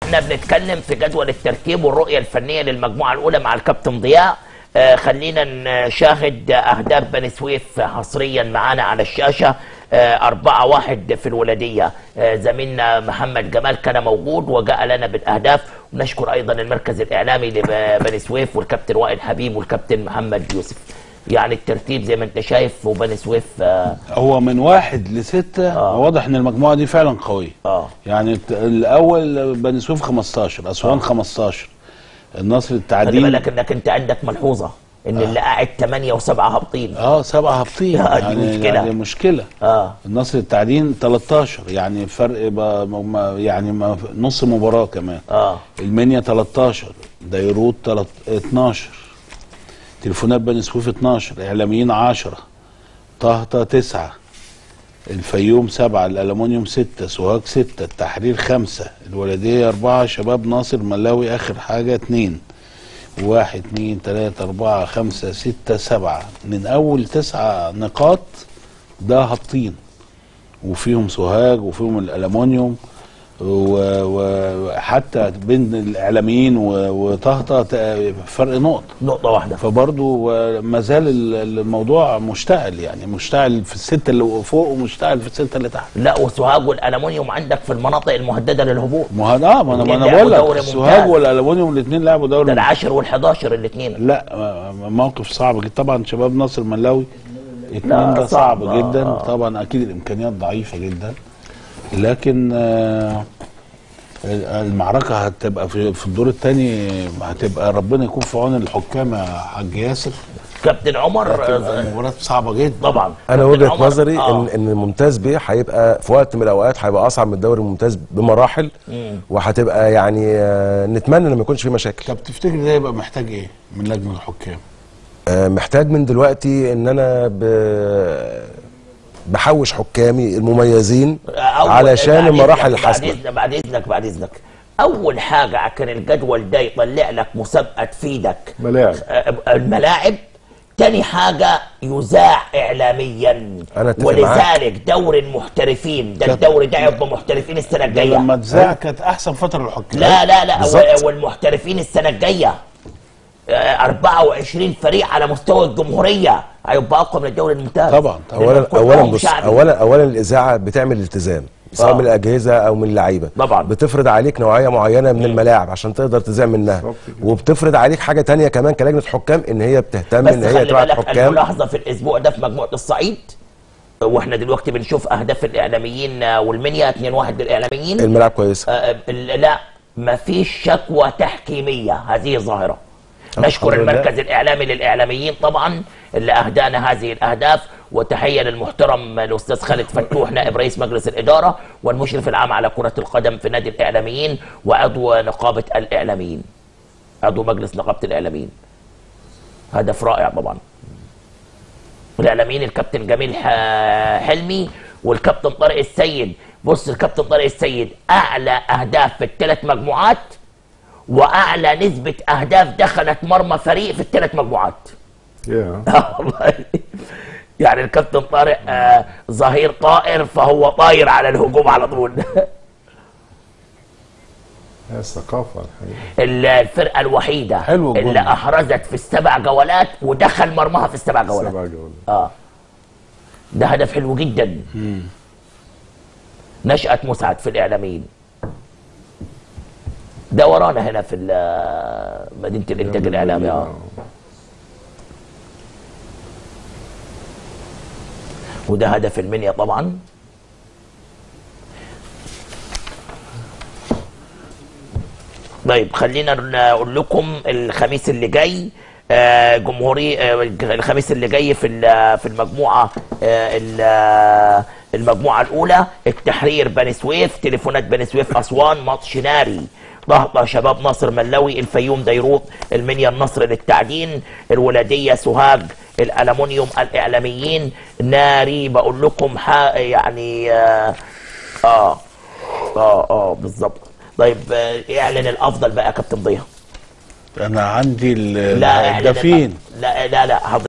احنا بنتكلم في جدول الترتيب والرؤيه الفنيه للمجموعه الاولى مع الكابتن ضياء آه خلينا نشاهد اهداف بني سويف حصريا معانا على الشاشه آه أربعة واحد في الولدية آه زميلنا محمد جمال كان موجود وجاء لنا بالأهداف ونشكر أيضا المركز الإعلامي لبني سويف والكابتن وائل حبيب والكابتن محمد يوسف يعني الترتيب زي ما انت شايف وبني سويف آه هو من واحد لستة آه. واضح ان المجموعه دي فعلا قويه آه. يعني الت- الاول بني سويف 15 اسوان 15 النصر خلي التعدين بالك انك انت عندك ملحوظة ان اللي قاعد 8 و7 هابطين اه سبعه هابطين آه، دي يعني مشكلة. يعني مشكله اه النصر التعدين 13 يعني فرق ب- ما- يعني ما- نص مباراه كمان اه المنيا 13 ديروت تلت- 12 تليفونات بني سويف 12 اعلاميين 10 طهطا 9 الفيوم 7 الالومنيوم 6 سوهاج 6 التحرير 5 الولديه 4 شباب ناصر ملاوي اخر حاجه 2 واحد اتنين تلاتة أربعة خمسة ستة سبعة من أول تسعة نقاط ده هابطين وفيهم سوهاج وفيهم الألمونيوم و- وحتى بين الإعلاميين و- وطهطا ت- فرق نقطة نقطة واحدة فبرضو ما زال ال- الموضوع مشتعل يعني مشتعل في الستة اللي فوق ومشتعل في الستة اللي تحت لا وسوهاج والالومنيوم عندك في المناطق المهددة للهبوط ما هو اه ما انا ما انا لعبوا بقول دوري لك ممتاز. سوهاج والألمونيوم الاثنين لعبوا دوري ده العاشر وال11 الاثنين لا م- موقف صعب جدا طبعا شباب ناصر ملاوي لا، اتنين ده صعب. صعب جدا آه. طبعا اكيد الامكانيات ضعيفه جدا لكن آه، المعركه هتبقى في في الدور الثاني هتبقى ربنا يكون في عون الحكام يا حاج ياسر كابتن عمر هتبقى آه، مباراه صعبه جدا طبعا انا كابتن وجهه عمر، نظري آه. ان ان الممتاز بيه هيبقى في وقت من الاوقات هيبقى اصعب من الدوري الممتاز بمراحل وهتبقى يعني آه، نتمنى ان ما يكونش فيه مشاكل طب تفتكر ده يبقى محتاج ايه من لجنه الحكام؟ آه، محتاج من دلوقتي ان انا ب- بحوش حكامي المميزين أول- علشان بعد المراحل إذنك- الحاسمه بعد اذنك بعد اذنك بعد اذنك اول حاجه كان الجدول ده يطلع لك مسابقه تفيدك ملاعب. آه، الملاعب تاني حاجة يذاع إعلاميا أنا أتفق معاك. ولذلك دور المحترفين ده كانت- الدوري ده يبقى محترفين السنة ده الجاية لما اتذاع كانت احسن فتره للحكام لا لا لا بالظبط. و- والمحترفين السنة الجاية آه، 24 فريق على مستوى الجمهورية هيبقى أقوى من الدوري الممتاز طبعا، طبعا. اولا لأن اولا كلهم بص شعبي. اولا اولا الاذاعه بتعمل التزام سواء آه. من الاجهزه او من اللعيبه طبعا. بتفرض عليك نوعيه معينه من الملاعب عشان تقدر تذاع منها بالظبط كده. وبتفرض عليك حاجه تانية كمان كلجنه حكام ان هي بتهتم بس ان هي خلي تبعت بالك حكام الملاحظه في الاسبوع ده في مجموعه الصعيد واحنا دلوقتي بنشوف اهداف الاعلاميين آه، والمنيا 2 1 للاعلاميين الملاعب كويسه آه، آه، لا ما فيش شكوى تحكيميه هذه ظاهره نشكر الحمد لله. المركز الاعلامي للاعلاميين طبعا اللي اهدانا هذه الاهداف وتحيه للمحترم الاستاذ خالد فتوح نائب رئيس مجلس الاداره والمشرف العام على كره القدم في نادي الاعلاميين وعضو نقابه الاعلاميين عضو مجلس نقابه الاعلاميين هدف رائع طبعا الاعلاميين الكابتن جميل ح- حلمي والكابتن طارق السيد بص الكابتن طارق السيد اعلى اهداف في الثلاث مجموعات واعلى نسبه اهداف دخلت مرمى فريق في الثلاث مجموعات يا آه والله يعني الكابتن طارق آه ظهير طائر فهو طاير على الهجوم على طول هي الثقافة الحقيقة ال- الفرقه الوحيده حلو الجول اللي ده. احرزت في السبع جولات ودخل مرماها في السبع جولات سبع جولات اه ده هدف حلو جدا نشأة مسعد في الإعلاميين ده ورانا هنا في ال- مدينة الإنتاج الإعلامي اه وده هدف المنيا طبعا طيب خلينا نقول لكم الخميس اللي جاي آه، جمهوري آه، الخميس اللي جاي في ال- في المجموعه آه، ال- آه، المجموعه الاولى التحرير بني سويف تليفونات بني سويف اسوان ماتش ناري ضغطة شباب ناصر ملوي الفيوم ديروت المنيا النصر للتعدين الولادية سوهاج الألمونيوم الإعلاميين ناري بقول لكم ح- يعني آه آه آه, آه بالظبط طيب آه، اعلن الأفضل بقى يا كابتن ضياء انا عندي ال- لا اعلن الهدافين الأ- لا لا لا